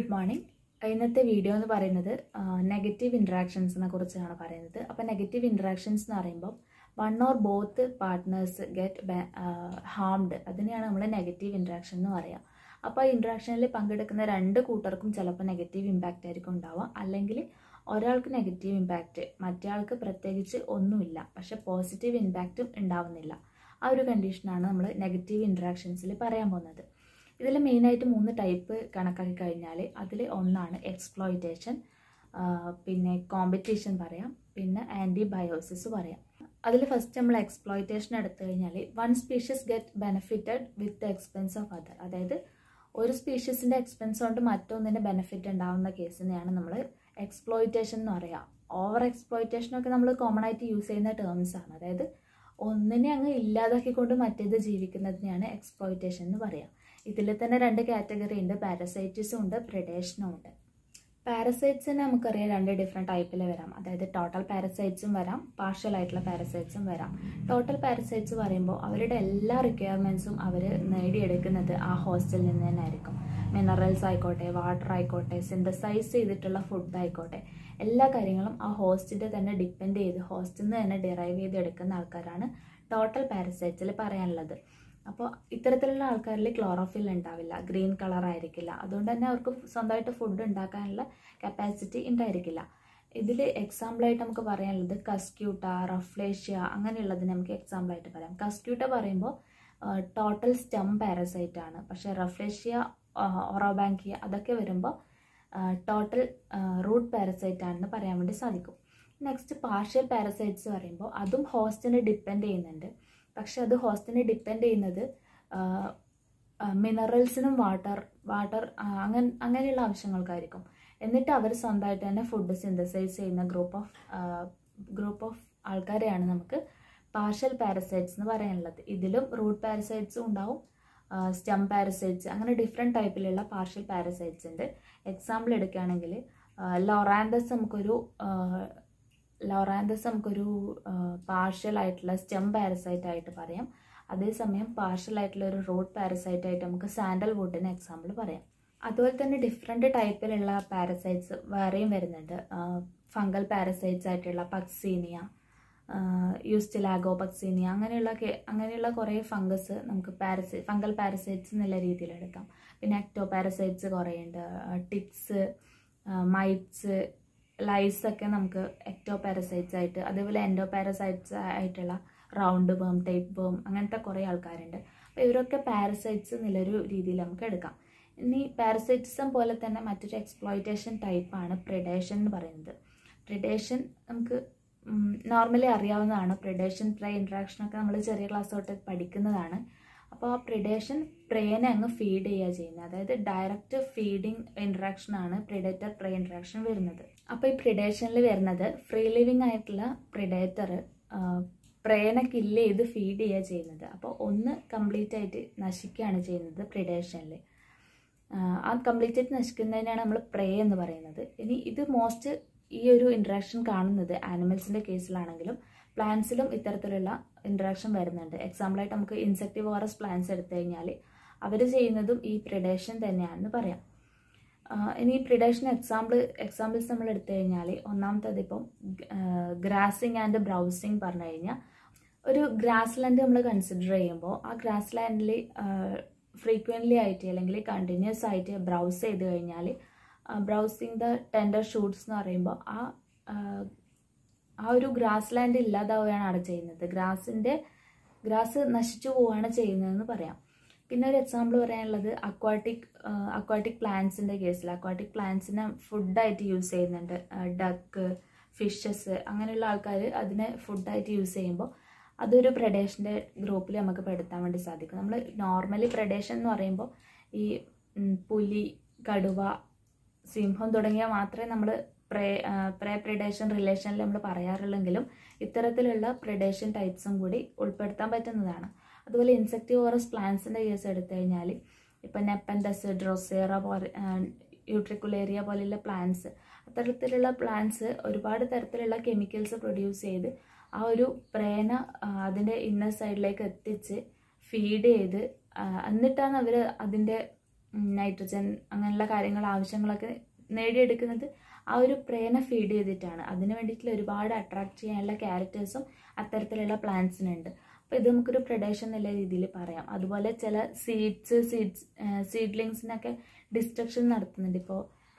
good morning ഇന്നത്തെ video എന്ന് പറയുന്നത് നെഗറ്റീവ് ഇൻട്രാക്ഷൻസിനെ കുറിച്ചാണ് പറയുന്നത് അപ്പോൾ നെഗറ്റീവ് ഇൻട്രാക്ഷൻസ് എന്ന് പറയുമ്പോൾ one or both partners get harmed അതിനെയാണ് നമ്മൾ നെഗറ്റീവ് ഇൻട്രാക്ഷൻ എന്ന് പറയുക അപ്പോൾ ആ ഇൻട്രാക്ഷനിൽ പങ്കെടുക്കുന്ന രണ്ട് കൂട്ടർക്കും ചിലപ്പോൾ നെഗറ്റീവ് ഇമ്പാക്റ്റ് ആയിരിക്കും ഉണ്ടാവുക അല്ലെങ്കിൽ ഒരാൾക്ക് നെഗറ്റീവ് ഇമ്പാക്റ്റ് മറ്റേ ആൾക്ക് പ്രത്യേകിച്ച് ഒന്നുമില്ല പക്ഷെ പോസിറ്റീവ് ഇമ്പാക്റ്റും ഉണ്ടാവുന്നില്ല ആ ഒരു കണ്ടീഷനാണ് നമ്മൾ നെഗറ്റീവ് ഇൻട്രാക്ഷൻസിൽ പറയാൻ പോകുന്നത് ഇതിൽ മെയിനായിട്ട് മൂന്ന് ടൈപ്പ് കണക്കാക്കി കഴിഞ്ഞാൽ അതിൽ ഒന്നാണ് എക്സ്പ്ലോയിറ്റേഷൻ പിന്നെ കോമ്പറ്റീഷൻ പറയാം പിന്നെ ആൻറ്റിബയോസിസ് പറയാം അതിൽ ഫസ്റ്റ് നമ്മൾ എക്സ്പ്ലോയിറ്റേഷൻ എടുത്തു കഴിഞ്ഞാൽ one species get benefited with the expense of other അതായത് ഒരു സ്പീഷ്യസിൻ്റെ എക്സ്പെൻസ് കൊണ്ട് മറ്റൊന്നിൻ്റെ ബെനിഫിറ്റ് ഉണ്ടാകുന്ന കേസിനെയാണ് നമ്മൾ എക്സ്പ്ലോയിറ്റേഷൻ എന്ന് പറയുക ഓവർ എക്സ്പ്ലോയിറ്റേഷനൊക്കെ നമ്മൾ കോമൺ ആയിട്ട് യൂസ് ചെയ്യുന്ന ടേംസ് ആണ് അതായത് ഒന്നിനെ അങ്ങ് ഇല്ലാതാക്കിക്കൊണ്ട് മറ്റേത് ജീവിക്കുന്നതിനെയാണ് എക്സ്പ്ലോയിറ്റേഷൻ എന്ന് പറയുക ഇതിൽ തന്നെ രണ്ട് കാറ്റഗറി ഉണ്ട് പാരസൈറ്റിസും ഉണ്ട് പ്രിഡേഷനും ഉണ്ട് പാരസൈറ്റ്സിന് നമുക്കറിയാം രണ്ട് ഡിഫറെൻറ്റ് ടൈപ്പിൽ വരാം അതായത് ടോട്ടൽ പാരസൈറ്റ്സും വരാം പാർഷ്യൽ ആയിട്ടുള്ള പാരസൈറ്റ്സും വരാം ടോട്ടൽ പാരസൈറ്റ്സ് പറയുമ്പോൾ അവരുടെ എല്ലാ റിക്വയർമെൻറ്റ്സും അവർ നേടിയെടുക്കുന്നത് ആ ഹോസ്റ്റലിൽ നിന്ന് തന്നെ ആയിരിക്കും മിനറൽസ് ആയിക്കോട്ടെ വാട്ടർ ആയിക്കോട്ടെ സിന്തസൈസ് ചെയ്തിട്ടുള്ള ഫുഡ് ആയിക്കോട്ടെ എല്ലാ കാര്യങ്ങളും ആ ഹോസ്റ്റിൻ്റെ തന്നെ ഡിപ്പെൻഡ് ചെയ്ത് ഹോസ്റ്റിൽ നിന്ന് തന്നെ ഡിറൈവ് ചെയ്ത് എടുക്കുന്ന ആൾക്കാരാണ് ടോട്ടൽ പാരസൈറ്റ്സിൽ പറയാനുള്ളത് അപ്പോൾ ഇത്തരത്തിലുള്ള ആൾക്കാരിൽ ക്ലോറോഫിൽ ഉണ്ടാവില്ല ഗ്രീൻ കളർ ആയിരിക്കില്ല അതുകൊണ്ട് തന്നെ അവർക്ക് സ്വന്തമായിട്ട് ഫുഡ് ഉണ്ടാക്കാനുള്ള കപ്പാസിറ്റി ഉണ്ടായിരിക്കില്ല ഇതിൽ എക്സാമ്പിളായിട്ട് നമുക്ക് പറയാനുള്ളത് കസ്ക്യൂട്ട റഫ്ലേഷ്യ അങ്ങനെയുള്ളതിന് നമുക്ക് എക്സാമ്പിളായിട്ട് പറയാം കസ്ക്യൂട്ട പറയുമ്പോൾ ടോട്ടൽ സ്റ്റം പാരസൈറ്റ് ആണ് പക്ഷേ റഫ്ലേഷ്യ ഒറോബാങ്കിയ അതൊക്കെ വരുമ്പോൾ ടോട്ടൽ റൂട്ട് പാരസൈറ്റ് ആണെന്ന് പറയാൻ വേണ്ടി സാധിക്കും നെക്സ്റ്റ് പാർഷ്യൽ പാരസൈറ്റ്സ് പറയുമ്പോൾ അതും ഹോസ്റ്റിനെ ഡിപ്പെൻഡ് ചെയ്യുന്നുണ്ട് പക്ഷെ അത് ഹോസ്റ്റിനെ ഡിപ്പെൻഡ് ചെയ്യുന്നത് മിനറൽസിനും വാട്ടർ വാട്ടർ അങ്ങനെ അങ്ങനെയുള്ള ആവശ്യങ്ങൾക്കായിരിക്കും എന്നിട്ട് അവർ സ്വന്തമായിട്ട് തന്നെ ഫുഡ് സിന്തസൈസ് ചെയ്യുന്ന ഗ്രൂപ്പ് ഓഫ് ഗ്രൂപ്പ് ഓഫ് ആൾക്കാരെയാണ് നമുക്ക് പാർഷ്യൽ പാരസൈറ്റ്സ് എന്ന് പറയാനുള്ളത് ഇതിലും റൂട്ട് പാരസൈറ്റ്സും ഉണ്ടാവും സ്റ്റം പാരസൈറ്റ്സ് അങ്ങനെ ഡിഫറെൻറ്റ് ടൈപ്പിലുള്ള പാർഷ്യൽ പാരസൈറ്റ്സ് ഉണ്ട് എക്സാമ്പിൾ എടുക്കുകയാണെങ്കിൽ ലൊറാൻഡസ് നമുക്കൊരു ലോറാന്തസ് നമുക്കൊരു പാർഷ്യൽ ആയിട്ടുള്ള സ്റ്റെം പാരസൈറ്റ് ആയിട്ട് പറയാം അതേസമയം പാർഷ്യൽ ആയിട്ടുള്ള ഒരു റോഡ് പാരസൈറ്റ് ആയിട്ട് നമുക്ക് സാൻഡൽ വുഡിന് എക്സാമ്പിൾ പറയാം അതുപോലെ തന്നെ ഡിഫറെൻറ്റ് ടൈപ്പിലുള്ള പാരസൈറ്റ്സ് വേറെയും വരുന്നുണ്ട് ഫംഗൽ പാരസൈറ്റ്സ് ആയിട്ടുള്ള പക്സീനിയ യൂസ്റ്റിലാഗോ പക്സീനിയ അങ്ങനെയുള്ള അങ്ങനെയുള്ള കുറേ ഫംഗസ് നമുക്ക് പാരസൈ ഫംഗൽ പാരസൈറ്റ്സ് എന്നുള്ള രീതിയിൽ എടുക്കാം പിന്നെ എക്ടോ പാരസൈറ്റ്സ് കുറേ ഉണ്ട് ടിക്സ് മൈറ്റ്സ് ലൈസ് ഒക്കെ നമുക്ക് എക്ടോ പാരസൈറ്റ്സ് ആയിട്ട് അതേപോലെ എൻഡോ പാരസൈറ്റ്സ് ആയിട്ടുള്ള റൗണ്ട് ബേം ടൈപ്പ് ബേം അങ്ങനത്തെ കുറേ ആൾക്കാരുണ്ട് അപ്പോൾ ഇവരൊക്കെ പാരസൈറ്റ്സ് എന്നുള്ളൊരു രീതിയിൽ നമുക്ക് എടുക്കാം ഇനി പാരസൈറ്റിസം പോലെ തന്നെ മറ്റൊരു എക്സ്പ്ലോയിറ്റേഷൻ ടൈപ്പാണ് പ്രിഡേഷൻ എന്ന് പറയുന്നത് പ്രിഡേഷൻ നമുക്ക് നോർമലി അറിയാവുന്നതാണ് പ്രിഡേഷൻ പ്രേ ഇൻട്രാക്ഷനൊക്കെ നമ്മൾ ചെറിയ ക്ലാസ് തൊട്ട് പഠിക്കുന്നതാണ് അപ്പോൾ ആ പ്രിഡേഷൻ പ്രേനെ അങ്ങ് ഫീഡ് ചെയ്യുക ചെയ്യുന്നത് അതായത് ഡയറക്റ്റ് ഫീഡിങ് ഇൻട്രാക്ഷൻ ആണ് പ്രിഡേറ്റർ പ്രേ ഇൻട്രാക്ഷൻ വരുന്നത് അപ്പോൾ ഈ പ്രിഡേഷനിൽ വരുന്നത് ഫ്രീ ലിവിങ് ആയിട്ടുള്ള പ്രിഡേറ്റർ പ്രേനെ കില്ല് ചെയ്ത് ഫീഡ് ചെയ്യുക ചെയ്യുന്നത് അപ്പോൾ ഒന്ന് കംപ്ലീറ്റ് ആയിട്ട് നശിക്കുകയാണ് ചെയ്യുന്നത് പ്രിഡേഷനിൽ ആ കംപ്ലീറ്റ് ആയിട്ട് നശിക്കുന്നതിനാണ് നമ്മൾ പ്രേ എന്ന് പറയുന്നത് ഇനി ഇത് മോസ്റ്റ് ഈ ഒരു ഇൻട്രാക്ഷൻ കാണുന്നത് ആനിമൽസിൻ്റെ കേസിലാണെങ്കിലും പ്ലാന്റ്സിലും ഇത്തരത്തിലുള്ള ഇൻട്രാക്ഷൻ വരുന്നുണ്ട് എക്സാമ്പിളായിട്ട് നമുക്ക് ഇൻസെക്ടിവോറസ് പ്ലാന്റ്സ് എടുത്തു കഴിഞ്ഞാൽ അവർ ചെയ്യുന്നതും ഈ പ്രിഡേഷൻ തന്നെയാണെന്ന് പറയാം ഇനി ഈ പ്രിഡേഷൻ എക്സാമ്പിൾ എക്സാമ്പിൾസ് നമ്മൾ എടുത്തു കഴിഞ്ഞാൽ ഒന്നാമത്തത് ഇപ്പം ഗ്രാസിങ് ആൻഡ് ബ്രൗസിങ് പറഞ്ഞു കഴിഞ്ഞാൽ ഒരു ഗ്രാസ് ലാൻഡ് നമ്മൾ കൺസിഡർ ചെയ്യുമ്പോൾ ആ ഗ്രാസ് ലാൻഡിൽ ഫ്രീക്വൻ്റ്ലി ആയിട്ട് അല്ലെങ്കിൽ കണ്ടിന്യൂസ് ആയിട്ട് ബ്രൗസ് ചെയ്ത് കഴിഞ്ഞാൽ ബ്രൗസിങ് ദ ടെൻഡർ ഷൂട്ട്സ് എന്ന് പറയുമ്പോൾ ആ ആ ഒരു ഗ്രാസ് ലാൻഡ് ഇല്ലാതാവുകയാണ് അവിടെ ചെയ്യുന്നത് ഗ്രാസിൻ്റെ ഗ്രാസ് നശിച്ചു പോവുകയാണ് ചെയ്യുന്നതെന്ന് പറയാം പിന്നെ ഒരു എക്സാമ്പിൾ പറയാനുള്ളത് അക്വാട്ടിക് അക്വാട്ടിക് പ്ലാന്റ്സിൻ്റെ കേസിൽ അക്വാട്ടിക് പ്ലാന്റ്സിനെ ഫുഡായിട്ട് യൂസ് ചെയ്യുന്നുണ്ട് ഡക്ക് ഫിഷസ് അങ്ങനെയുള്ള ആൾക്കാർ അതിനെ ഫുഡായിട്ട് യൂസ് ചെയ്യുമ്പോൾ അതൊരു പ്രഡേഷൻ്റെ ഗ്രൂപ്പിൽ നമുക്ക് പെടുത്താൻ വേണ്ടി സാധിക്കും നമ്മൾ നോർമലി പ്രഡേഷൻ എന്ന് പറയുമ്പോൾ ഈ പുലി കടുവ സിംഹം തുടങ്ങിയ മാത്രമേ നമ്മൾ പ്രേ പ്രേ പ്രിഡേഷൻ റിലേഷനിൽ നമ്മൾ പറയാറുള്ളെങ്കിലും ഇത്തരത്തിലുള്ള പ്രിഡേഷൻ ടൈപ്സും കൂടി ഉൾപ്പെടുത്താൻ പറ്റുന്നതാണ് അതുപോലെ ഇൻസെക്ടിവോറസ് പ്ലാന്റ്സിൻ്റെ കേസ് എടുത്തു കഴിഞ്ഞാൽ ഇപ്പം നെപ്പൻഡസ് ഡ്രോസേറ പോലെ യൂട്രിക്കുലേറിയ പോലെയുള്ള പ്ലാന്റ്സ് അത്തരത്തിലുള്ള പ്ലാന്റ്സ് ഒരുപാട് തരത്തിലുള്ള കെമിക്കൽസ് പ്രൊഡ്യൂസ് ചെയ്ത് ആ ഒരു പ്രേന അതിൻ്റെ ഇന്നർ സൈഡിലേക്ക് എത്തിച്ച് ഫീഡ് ചെയ്ത് എന്നിട്ടാണ് അവർ അതിൻ്റെ നൈട്രജൻ അങ്ങനെയുള്ള കാര്യങ്ങൾ ആവശ്യങ്ങളൊക്കെ നേടിയെടുക്കുന്നത് ആ ഒരു പ്രേനെ ഫീഡ് ചെയ്തിട്ടാണ് അതിന് വേണ്ടിയിട്ടുള്ള ഒരുപാട് അട്രാക്ട് ചെയ്യാനുള്ള ക്യാരക്ടേഴ്സും അത്തരത്തിലുള്ള പ്ലാന്റ്സിനുണ്ട് അപ്പോൾ ഇത് നമുക്കൊരു പ്രൊഡക്ഷൻ എന്നുള്ള രീതിയിൽ പറയാം അതുപോലെ ചില സീഡ്സ് സീഡ്സ് സീഡ്ലിങ്സിനൊക്കെ ഡിസ്ട്രക്ഷൻ നടത്തുന്നുണ്ട് ഇപ്പോൾ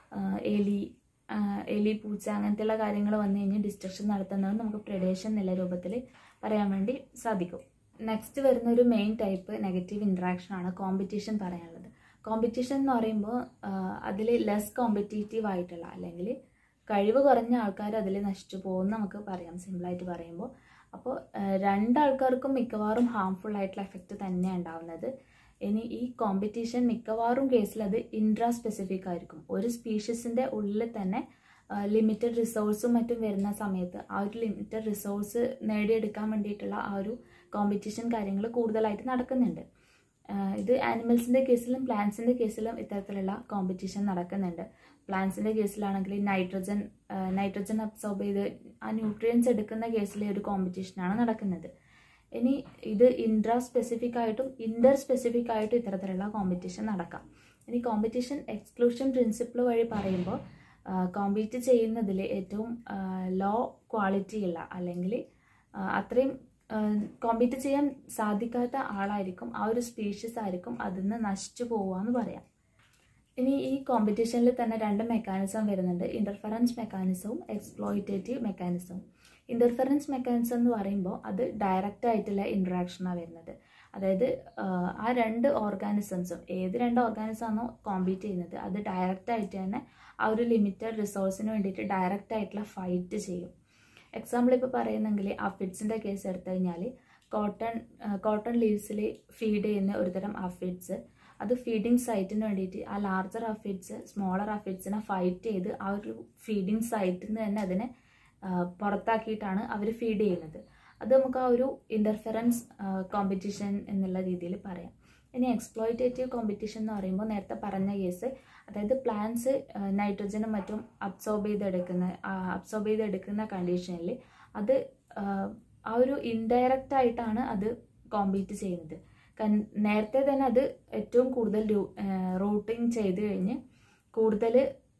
എലി ആ, എലി പൂച്ച അങ്ങനത്തെയുള്ള കാര്യങ്ങൾ വന്നു കഴിഞ്ഞാൽ ഡിസ്ട്രക്ഷൻ നടത്തുന്നത് നമുക്ക് പ്രൊഡേഷൻ എന്നുള്ള രൂപത്തിൽ പറയാൻ വേണ്ടി സാധിക്കും നെക്സ്റ്റ് വരുന്ന ഒരു മെയിൻ ടൈപ്പ് നെഗറ്റീവ് ഇൻട്രാക്ഷൻ ആണ് കോമ്പറ്റീഷൻ പറയാനുള്ളത് കോമ്പറ്റീഷൻ എന്ന് പറയുമ്പോൾ അതിൽ ലെസ് കോമ്പറ്റീറ്റീവ് ആയിട്ടുള്ള അല്ലെങ്കിൽ കഴിവ് കുറഞ്ഞ ആൾക്കാർ അതിൽ നശിച്ചു പോകും നമുക്ക് പറയാം സിമ്പിളായിട്ട് പറയുമ്പോൾ അപ്പോൾ രണ്ടാൾക്കാർക്കും മിക്കവാറും ഹാംഫുൾ ആയിട്ടുള്ള എഫക്റ്റ് തന്നെയാണ് ഉണ്ടാവുന്നത് ഇനി ഈ കോമ്പറ്റീഷൻ മിക്കവാറും കേസിൽ അത് ഇൻട്രാ സ്പെസിഫിക് ആയിരിക്കും ഒരു സ്പീഷീസിൻ്റെ ഉള്ളിൽ തന്നെ ലിമിറ്റഡ് റിസോഴ്സും മറ്റും വരുന്ന സമയത്ത് ആ ഒരു ലിമിറ്റഡ് റിസോഴ്സ് നേടിയെടുക്കാൻ വേണ്ടിയിട്ടുള്ള ആ ഒരു കോമ്പറ്റീഷൻ കാര്യങ്ങൾ കൂടുതലായിട്ട് നടക്കുന്നുണ്ട് ആഹ് ഇത് ആനിമൽസിൻ്റെ കേസിലും പ്ലാന്റ്സിൻ്റെ കേസിലും ഇത്തരത്തിലുള്ള കോമ്പറ്റീഷൻ നടക്കുന്നുണ്ട് പ്ലാന്റ്സിൻ്റെ കേസിലാണെങ്കിൽ നൈട്രജൻ നൈട്രജൻ അബ്സോർബ് ചെയ്ത് ആ ന്യൂട്രിയൻസ് എടുക്കുന്ന കേസിൽ ഒരു കോമ്പറ്റീഷനാണ് നടക്കുന്നത് ഇനി ഇത് ഇൻട്രാ സ്പെസിഫിക് ആയിട്ടും ഇൻ്റർ സ്പെസിഫിക് ആയിട്ടും ഇത്തരത്തിലുള്ള കോമ്പറ്റീഷൻ നടക്കാം ഇനി കോമ്പറ്റീഷൻ എക്സ്ക്ലൂഷൻ പ്രിൻസിപ്പിൾ വഴി പറയുമ്പോൾ കോമ്പീറ്റ് ചെയ്യുന്നതിൽ ഏറ്റവും ലോ ക്വാളിറ്റി ഉള്ള അല്ലെങ്കിൽ അത്രയും കോമ്പീറ്റ് ചെയ്യാൻ സാധിക്കാത്ത ആളായിരിക്കും ആ ഒരു സ്പീഷീസ് ആയിരിക്കും അതിൽ നിന്ന് നശിച്ചു പോവുക എന്ന് പറയാം ഇനി ഈ കോമ്പറ്റീഷനിൽ തന്നെ രണ്ട് മെക്കാനിസം വരുന്നുണ്ട് ഇൻ്റർഫറൻസ് മെക്കാനിസവും എക്സ്പ്ലോയിറ്റേറ്റീവ് മെക്കാനിസവും ഇൻ്റർഫറൻസ് മെക്കാനിസം എന്ന് പറയുമ്പോൾ അത് ഡയറക്റ്റ് ആയിട്ടുള്ള ഇൻട്രാക്ഷനാണ് വരുന്നത് അതായത് ആഹ്, ആ രണ്ട് ഓർഗാനിസംസും ഏത് രണ്ട് ഓർഗാനിസം ആണോ കോമ്പീറ്റ് ചെയ്യുന്നത് അത് ഡയറക്റ്റ് ആയിട്ട് തന്നെ ആ ഒരു ലിമിറ്റഡ് റിസോഴ്സിന് വേണ്ടിയിട്ട് ഡയറക്റ്റ് ആയിട്ടുള്ള ഫൈറ്റ് ചെയ്യും എക്സാമ്പിൾ ഇപ്പോൾ പറയുന്നെങ്കിൽ അഫിഡ്സിൻ്റെ കേസ് എടുത്തു കഴിഞ്ഞാൽ കോട്ടൺ കോട്ടൺ ലീവ്സിൽ ഫീഡ് ചെയ്യുന്ന ഒരുതരം അഫിഡ്സ് അത് ഫീഡിങ് സൈറ്റിന് വേണ്ടിയിട്ട് ആ ലാർജർ അഫിഡ്സ് സ്മോളർ അഫിഡ്സിനെ ഫൈറ്റ് ചെയ്ത് ആ ഒരു ഫീഡിങ് സൈറ്റിൽ നിന്ന് തന്നെ അതിനെ ആ, പുറത്താക്കിയിട്ടാണ് അവർ ഫീഡ് ചെയ്യുന്നത് അത് നമുക്ക് ആ ഒരു ഇൻ്റർഫറൻസ് കോമ്പറ്റീഷൻ എന്നുള്ള രീതിയിൽ പറയാം ഇനി എക്സ്പ്ലോയിറ്റേറ്റീവ് കോമ്പറ്റീഷൻ എന്ന് പറയുമ്പോൾ നേരത്തെ പറഞ്ഞ കേസ് അതായത് പ്ലാന്റ്സ് നൈട്രജനും മറ്റും അബ്സോർബ് ചെയ്തെടുക്കുന്ന അബ്സോർബ് ചെയ്തെടുക്കുന്ന കണ്ടീഷനിൽ അത് ആ, ആ ഒരു ഇൻഡയറക്റ്റ് ആയിട്ടാണ് അത് കോമ്പീറ്റ് ചെയ്യുന്നത് കൻ- നേരത്തെ തന്നെ അത് ഏറ്റവും കൂടുതൽ റൂട്ടിങ് ചെയ്ത് കഴിഞ്ഞ് കൂടുതൽ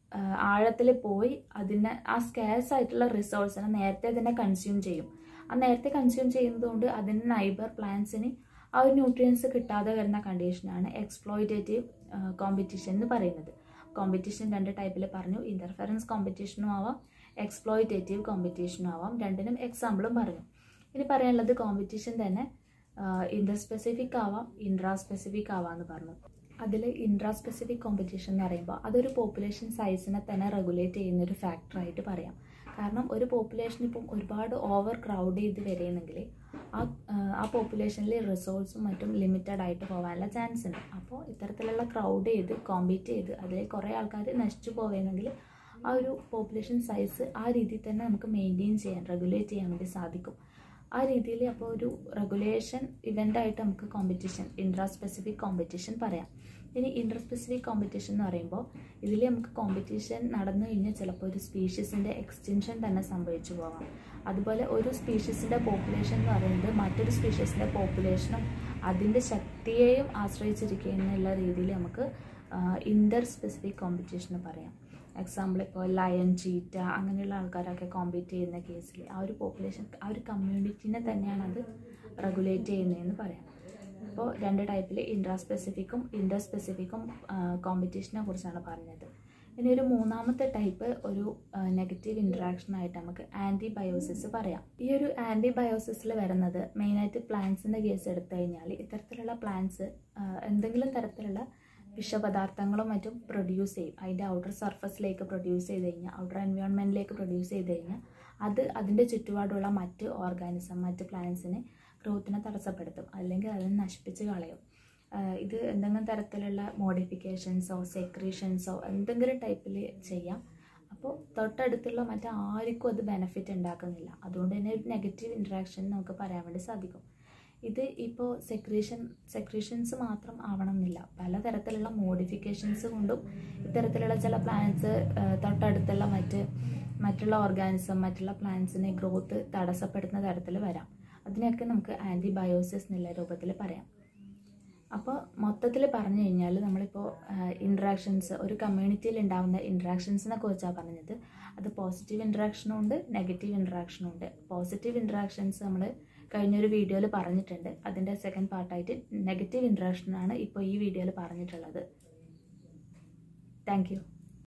ആഴത്തിൽ പോയി അതിനെ ആ സ്കാസ് ആയിട്ടുള്ള റിസോഴ്സിനെ നേരത്തെ തന്നെ കൺസ്യൂം ചെയ്യും ആ നേരത്തെ കൺസ്യൂം ചെയ്യുന്നതുകൊണ്ട് അതിന് നൈബർ പ്ലാന്റ്സിന് ആ ഒരു ന്യൂട്രിയൻസ് കിട്ടാതെ വരുന്ന കണ്ടീഷനാണ് എക്സ്പ്ലോയിറ്റേറ്റീവ് കോമ്പറ്റീഷൻ എന്ന് പറയുന്നത് കോമ്പറ്റീഷൻ രണ്ട് ടൈപ്പിൽ പറഞ്ഞു ഇൻ്റർഫറൻസ് കോമ്പറ്റീഷനും ആവാം എക്സ്പ്ലോയിറ്റേറ്റീവ് കോമ്പറ്റീഷനും ആവാം രണ്ടിനും എക്സാമ്പിളും പറഞ്ഞു ഇനി പറയാനുള്ളത് കോമ്പറ്റീഷൻ തന്നെ ഇൻ്റർ സ്പെസിഫിക് ആവാം ഇൻട്രാ സ്പെസിഫിക് ആവാം എന്ന് പറഞ്ഞു അതിൽ ഇൻട്രാ സ്പെസിഫിക് കോമ്പറ്റീഷൻ എന്ന് പറയുമ്പോൾ അതൊരു പോപ്പുലേഷൻ സൈസിനെ തന്നെ റെഗുലേറ്റ് ചെയ്യുന്ന ഒരു ഫാക്ടറായിട്ട് പറയാം കാരണം ഒരു പോപ്പുലേഷൻ ഇപ്പം ഒരുപാട് ഓവർ ക്രൗഡ് ചെയ്ത് വരികയാണെങ്കിൽ ആ ആ പോപ്പുലേഷനിൽ റിസോഴ്സും മറ്റും ലിമിറ്റഡ് ആയിട്ട് പോകാനുള്ള ചാൻസ് ഉണ്ട് അപ്പോൾ ഇത്തരത്തിലുള്ള ക്രൗഡ് ചെയ്ത് കോമ്പീറ്റ് ചെയ്ത് അതിൽ കുറേ ആൾക്കാർ നശിച്ചു പോവുകയാണെങ്കിൽ ആ ഒരു പോപ്പുലേഷൻ സൈസ് ആ രീതിയിൽ തന്നെ നമുക്ക് മെയിൻറ്റെയിൻ ചെയ്യാൻ റെഗുലേറ്റ് ചെയ്യാൻ വേണ്ടി സാധിക്കും ആ രീതിയിൽ അപ്പോൾ ഒരു റെഗുലേഷൻ ഇവൻ്റായിട്ട് നമുക്ക് കോമ്പറ്റീഷൻ ഇൻട്രാ സ്പെസിഫിക് കോമ്പറ്റീഷൻ പറയാം ഇനി ഇൻ്റർ സ്പെസിഫിക് കോമ്പറ്റീഷൻ എന്ന് പറയുമ്പോൾ ഇതിൽ നമുക്ക് കോമ്പറ്റീഷൻ നടന്നു കഴിഞ്ഞാൽ ചിലപ്പോൾ ഒരു സ്പീഷീസിൻ്റെ എക്സ്റ്റൻഷൻ തന്നെ സംഭവിച്ചു പോകാം അതുപോലെ ഒരു സ്പീഷീസിൻ്റെ പോപ്പുലേഷൻ എന്ന് പറയുന്നത് മറ്റൊരു സ്പീഷീസിൻ്റെ പോപ്പുലേഷനും അതിൻ്റെ ശക്തിയെയും ആശ്രയിച്ചിരിക്കുന്ന രീതിയിൽ നമുക്ക് ഇൻ്റർ സ്പെസിഫിക് കോമ്പറ്റീഷന് പറയാം എക്സാമ്പിൾ ഇപ്പോൾ ലയൺ ചീറ്റ അങ്ങനെയുള്ള ആൾക്കാരൊക്കെ കോമ്പീറ്റ് ചെയ്യുന്ന കേസിൽ ആ ഒരു പോപ്പുലേഷൻ ആ ഒരു കമ്മ്യൂണിറ്റീനെ തന്നെയാണ് അത് റെഗുലേറ്റ് ചെയ്യുന്നതെന്ന് പറയാം അപ്പോൾ രണ്ട് ടൈപ്പിൽ ഇൻട്രാ സ്പെസിഫിക്കും ഇൻ്റർ സ്പെസിഫിക്കും കോമ്പറ്റീഷനെ കുറിച്ചാണ് പറഞ്ഞത് ഇനി ഒരു മൂന്നാമത്തെ ടൈപ്പ് ഒരു നെഗറ്റീവ് ഇൻട്രാക്ഷൻ ആയിട്ട് നമുക്ക് ആൻറ്റിബയോസിസ് പറയാം ഈ ഒരു ആൻറ്റിബയോസിസിൽ വരുന്നത് മെയിനായിട്ട് പ്ലാന്റ്സിൻ്റെ കേസ് എടുത്തു കഴിഞ്ഞാൽ ഇത്തരത്തിലുള്ള പ്ലാന്റ്സ് എന്തെങ്കിലും തരത്തിലുള്ള വിഷപദാർത്ഥങ്ങളും മറ്റും പ്രൊഡ്യൂസ് ചെയ്യും അതിൻ്റെ ഔട്ടർ സർഫസിലേക്ക് പ്രൊഡ്യൂസ് ചെയ്ത് കഴിഞ്ഞാൽ ഔട്ടർ എൻവയോൺമെൻറ്റിലേക്ക് പ്രൊഡ്യൂസ് ചെയ്ത് കഴിഞ്ഞാൽ അത് അതിൻ്റെ ചുറ്റുപാടുള്ള മറ്റ് ഓർഗാനിസം മറ്റ് പ്ലാന്റ്സിനെ ഗ്രോത്തിനെ തടസ്സപ്പെടുത്തും അല്ലെങ്കിൽ അതിനെ നശിപ്പിച്ച് കളയും ആഹ് ഇത് എന്തെങ്കിലും തരത്തിലുള്ള മോഡിഫിക്കേഷൻസോ സെക്രീഷൻസോ എന്തെങ്കിലും ടൈപ്പിൽ ചെയ്യാം അപ്പോൾ തൊട്ടടുത്തുള്ള മറ്റാർക്കും അത് ബെനിഫിറ്റ് ഉണ്ടാക്കുന്നില്ല അതുകൊണ്ട് തന്നെ ഒരു നെഗറ്റീവ് ഇൻട്രാക്ഷൻ നമുക്ക് പറയാൻ വേണ്ടി സാധിക്കും ഇത് ഇപ്പോൾ സെക്രീഷൻ സെക്രീഷൻസ് മാത്രം ആവണമെന്നില്ല പലതരത്തിലുള്ള മോഡിഫിക്കേഷൻസ് കൊണ്ടും ഇത്തരത്തിലുള്ള ചില പ്ലാന്റ്സ് തൊട്ടടുത്തുള്ള മറ്റ് മറ്റുള്ള ഓർഗാനിസം മറ്റുള്ള പ്ലാന്റ്സിനെ ഗ്രോത്ത് തടസ്സപ്പെടുന്ന തരത്തിൽ വരാം അതിനെയൊക്കെ നമുക്ക് ആൻറ്റിബയോസിസ് എന്നുള്ള രൂപത്തിൽ പറയാം അപ്പോൾ മൊത്തത്തിൽ പറഞ്ഞു കഴിഞ്ഞാൽ നമ്മളിപ്പോൾ ഇൻട്രാക്ഷൻസ് ഒരു കമ്മ്യൂണിറ്റിയിൽ ഉണ്ടാകുന്ന ഇൻട്രാക്ഷൻസിനെ കുറിച്ചാണ് പറഞ്ഞത് അത് പോസിറ്റീവ് ഇൻട്രാക്ഷനും ഉണ്ട് നെഗറ്റീവ് ഇൻട്രാക്ഷനും ഉണ്ട് പോസിറ്റീവ് ഇൻട്രാക്ഷൻസ് നമ്മൾ കഴിഞ്ഞൊരു വീഡിയോയിൽ പറഞ്ഞിട്ടുണ്ട് അതിൻ്റെ സെക്കൻഡ് പാർട്ടായിട്ട് നെഗറ്റീവ് ഇൻട്രാക്ഷനാണ് ഇപ്പോൾ ഈ വീഡിയോയിൽ പറഞ്ഞിട്ടുള്ളത് താങ്ക് യു